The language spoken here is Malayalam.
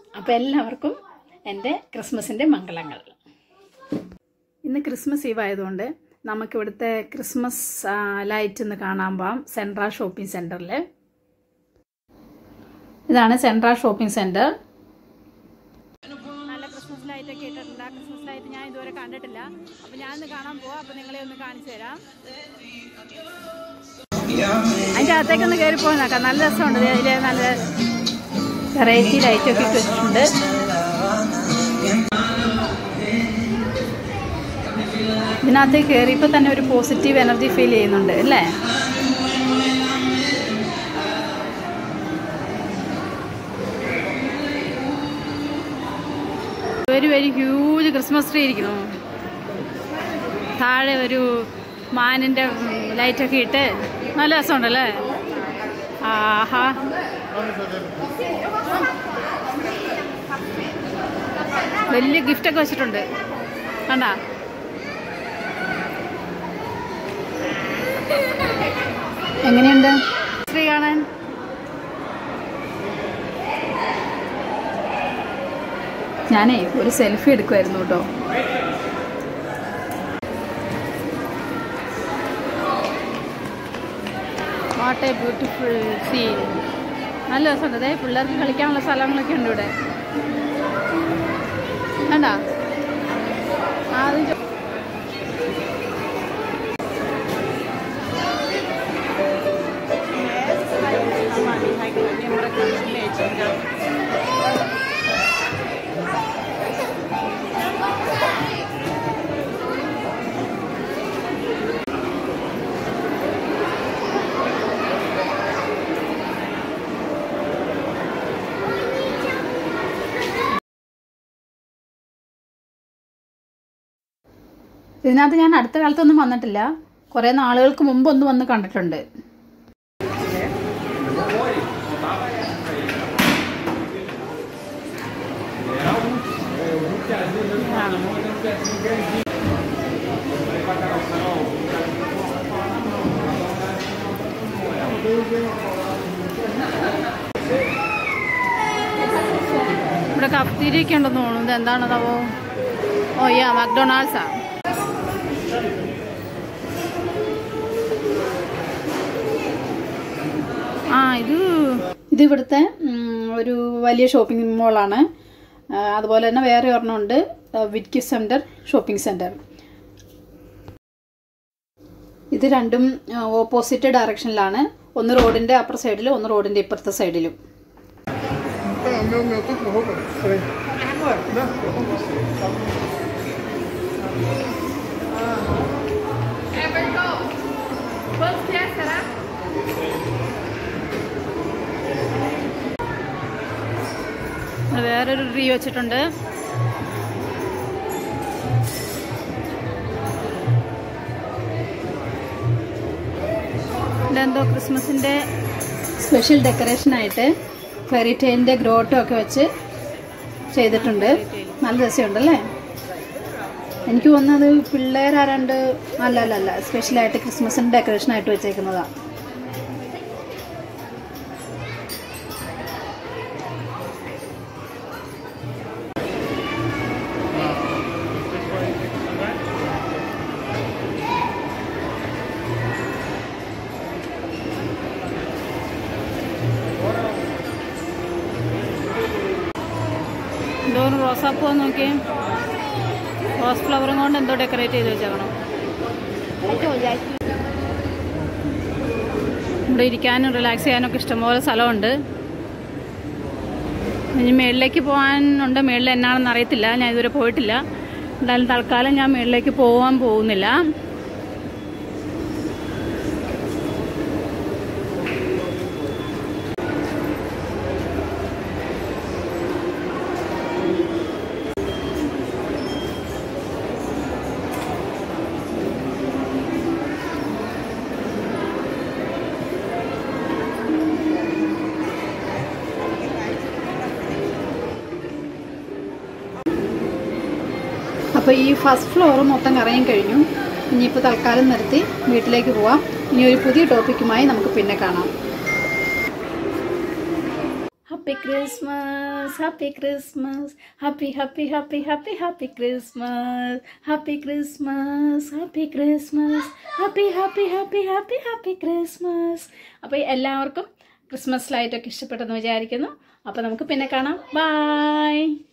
അപ്പോൾ എല്ലാവർക്കും എൻ്റെ ക്രിസ്മസിൻ്റെ മംഗളങ്ങൾ ഇന്ന് ക്രിസ്മസ് ഈവ് ആയതുകൊണ്ട് നമുക്കിവിടുത്തെ ക്രിസ്മസ് ആ, ലൈറ്റ് ഒന്ന് കാണാൻ പോവാം സെൻട്ര ഷോപ്പിംഗ് സെൻറ്ററിൽ ഇതാണ് സെൻട്ര ഷോപ്പിംഗ് സെൻറ്റർ നല്ല ക്രിസ്മസ് ലൈറ്റ് ഒക്കെ ഇട്ടിട്ടുണ്ട് ആ ക്രിസ്മസ് ലൈറ്റ് ഞാൻ ഇതുവരെ കണ്ടിട്ടില്ല അപ്പോൾ ഞാനൊന്ന് കാണാൻ പോവാം അപ്പോൾ നിങ്ങളെ ഒന്ന് കാണിച്ചു തരാം അതിൻ്റെ അകത്തേക്കൊന്ന് കയറി പോയി നോക്കാം നല്ല രസമുണ്ട് ദേ അതിൽ നല്ല വെറൈറ്റി ലൈറ്റൊക്കെ ഇട്ട് വെച്ചിട്ടുണ്ട് ഇതിനകത്ത് കയറിയപ്പോൾ തന്നെ ഒരു പോസിറ്റീവ് എനർജി ഫീൽ ചെയ്യുന്നുണ്ട് അല്ലേ ഒരു വെരി ഹ്യൂജ് ക്രിസ്മസ് ട്രീ ഇരിക്കുന്നു താഴെ ഒരു മാനിൻ്റെ ലൈറ്റൊക്കെ ഇട്ട് നല്ല രസമുണ്ടല്ലേ ആഹാ വലിയ ഗിഫ്റ്റൊക്കെ വെച്ചിട്ടുണ്ട് കണ്ടാ എങ്ങനെയുണ്ട് ട്രീ കാണാൻ ഞാനേ ഒരു സെൽഫി എടുക്കുമായിരുന്നു കേട്ടോ വാട്ട് എ ബ്യൂട്ടിഫുൾ സീൻ നല്ല രസമുണ്ട് അതെ പിള്ളേർക്ക് കളിക്കാനുള്ള സ്ഥലങ്ങളൊക്കെ ഉണ്ട് ഇവിടെ കണ്ടാ ആദ്യം ചോ- ഇതിനകത്ത് ഞാൻ അടുത്ത കാലത്തൊന്നും വന്നിട്ടില്ല കുറേ നാളുകൾക്ക് മുമ്പ് ഒന്ന് വന്ന് കണ്ടിട്ടുണ്ട് ഇവിടെ കഫ്തീരിയൊക്കെ ഉണ്ടെന്ന് തോന്നുന്നു ഇത് എന്താണതാവോ ഓ യാ മക്ഡൊണാൾഡ്സാ ആ ഇത് ഇത് ഇവിടുത്തെ ഉം, ഒരു വലിയ ഷോപ്പിംഗ് മോളാണ് ആ, അതുപോലെ തന്നെ വേറെ ഒരെണ്ണമുണ്ട് വിറ്റ്കി സെൻറ്റർ ഷോപ്പിംഗ് സെൻറ്റർ ഇത് രണ്ടും ഓപ്പോസിറ്റ് ഡയറക്ഷനിലാണ് ഒന്ന് റോഡിൻ്റെ അപ്പുറ സൈഡിലും ഒന്ന് റോഡിൻ്റെ ഇപ്പുറത്തെ സൈഡിലും ഇവിടെ വേറൊരു ട്രീ വെച്ചിട്ടുണ്ട് ഇവിടെ എന്തോ ക്രിസ്മസിന്റെ സ്പെഷ്യൽ ഡെക്കറേഷൻ ആയിട്ട് ഫെറി ടെയിലിന്റെ ഗ്രോട്ടോ ഒക്കെ വെച്ച് ചെയ്തിട്ടുണ്ട് നല്ല രസമുണ്ടല്ലേ എനിക്ക് തോന്നുന്നത് പിള്ളേരാരാണ്ട് അല്ല അല്ല അല്ല സ്പെഷ്യലായിട്ട് ക്രിസ്മസിന്റെ ഡെക്കറേഷൻ ആയിട്ട് വെച്ചേക്കുന്നതാണ് എന്തോരം റോസാപ്പൂ നോക്കിയേ റോസ് ഫ്ലവറും കൊണ്ട് എന്തോ ഡെക്കറേറ്റ് ചെയ്ത് വെച്ചേക്കണം ഇവിടെ ഇരിക്കാനും റിലാക്സ് ചെയ്യാനൊക്കെ ഇഷ്ടംപോലെ സ്ഥലമുണ്ട് ഇനി മേളിലേക്ക് പോകാനുണ്ട് മേളിൽ എന്നാണെന്ന് അറിയത്തില്ല ഞാൻ ഇതുവരെ പോയിട്ടില്ല എന്തായാലും തൽക്കാലം ഞാൻ മേളിലേക്ക് പോകാൻ പോകുന്നില്ല അപ്പോൾ ഈ ഫസ്റ്റ് ഫ്ലോർ മൊത്തം കറങ്ങി കഴിഞ്ഞു ഇനിയിപ്പോൾ തൽക്കാലം നിർത്തി വീട്ടിലേക്ക് പോവാം ഇനി ഒരു പുതിയ ടോപ്പിക്കുമായി നമുക്ക് പിന്നെ കാണാം happy Christmas happy Christmas happy happy happy happy happy Christmas happy Christmas happy Christmas happy happy happy happy happy Christmas അപ്പോൾ എല്ലാവർക്കും ക്രിസ്മസ് ലൈറ്റൊക്കെ ഇഷ്ടപ്പെട്ടെന്ന് വിചാരിക്കുന്നു അപ്പോൾ നമുക്ക് പിന്നെ കാണാം ബൈ